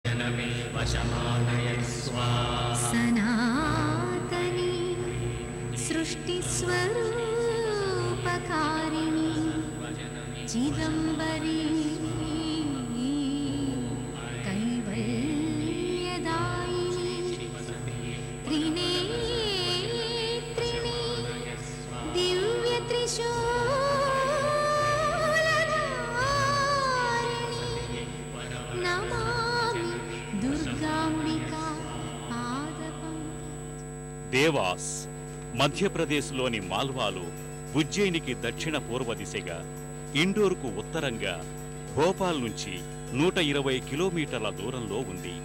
जनमे वशमानय स्वाहा सनातनी सृष्टिस्वरूपकारिणी चिदम्बरी कैवल्यदायिनी त्रिनेत्रिणी दिव्यत्रिशूलधारिणी नमामि दुर्गाम्बिका पादपङ्कजम् దేవాస్ మధ్యప్రదేశ్లోని మాల్వాలో ఉజ్జయినికి దక్షిణ పూర్వ దిశగా ఇండోర్కు ఉత్తరంగా భోపాల్ నుంచి నూట ఇరవై కిలోమీటర్ల దూరంలో ఉంది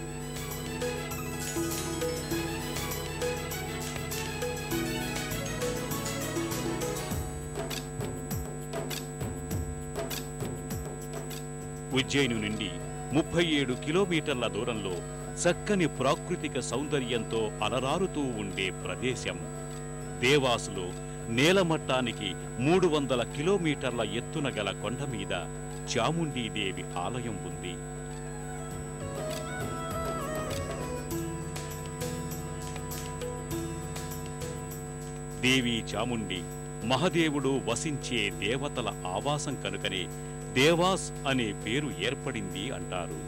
ఉజ్జయిని నుండి ముప్పై ఏడు కిలోమీటర్ల దూరంలో చక్కని ప్రాకృతిక సౌందర్యంతో అలరారుతూ ఉండే ప్రదేశం దేవాసులో నేలమట్టానికి మూడు వందల కిలోమీటర్ల ఎత్తున గల కొండ మీద చాముండీదేవి ఆలయం ఉంది దేవి చాముండి మహదేవుడు వసించే దేవతల ఆవాసం కనుకనే దేవాస్ అనే పేరు ఏర్పడింది అంటారు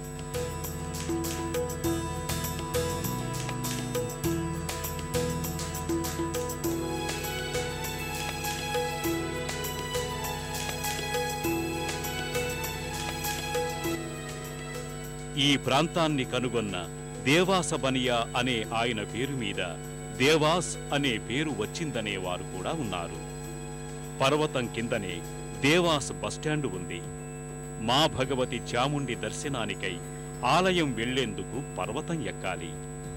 ఈ ప్రాంతాన్ని కనుగొన్న దేవాస బనియా అనే ఆయన పేరు మీద దేవాస్ అనే పేరు వచ్చిందనే వారు కూడా ఉన్నారు పర్వతం కిందనే దేవాస్ బస్టాండు ఉంది మా భగవతి చాముండి దర్శనానికై ఆలయం వెళ్లేందుకు పర్వతం ఎక్కాలి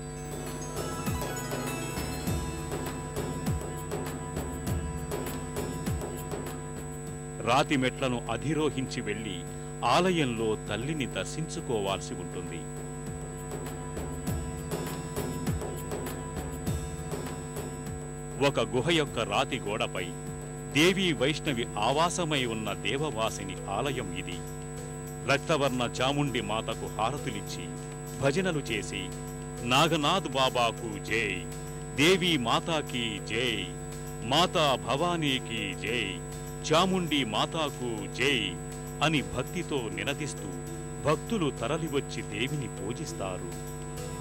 రాతి మెట్లను అధిరోహించి వెళ్లి ఆలయంలో తల్లిని దర్శించుకోవాల్సి ఉంటుంది ఒక గుహ యొక్క రాతి గోడపై దేవీ వైష్ణవి ఆవాసమై ఉన్న దేవవాసిని ఆలయం ఇది రక్తవర్ణ చాముండి మాతకు హారతులిచ్చి భజనలు చేసి నాగనాథ్ బాబాకు జై దేవీ మాతాకి జై మాతా భవానీకి జై చాముండి మాతాకు జై అని భక్తితో నినదిస్తూ భక్తులు తరలివచ్చి దేవిని పూజిస్తారు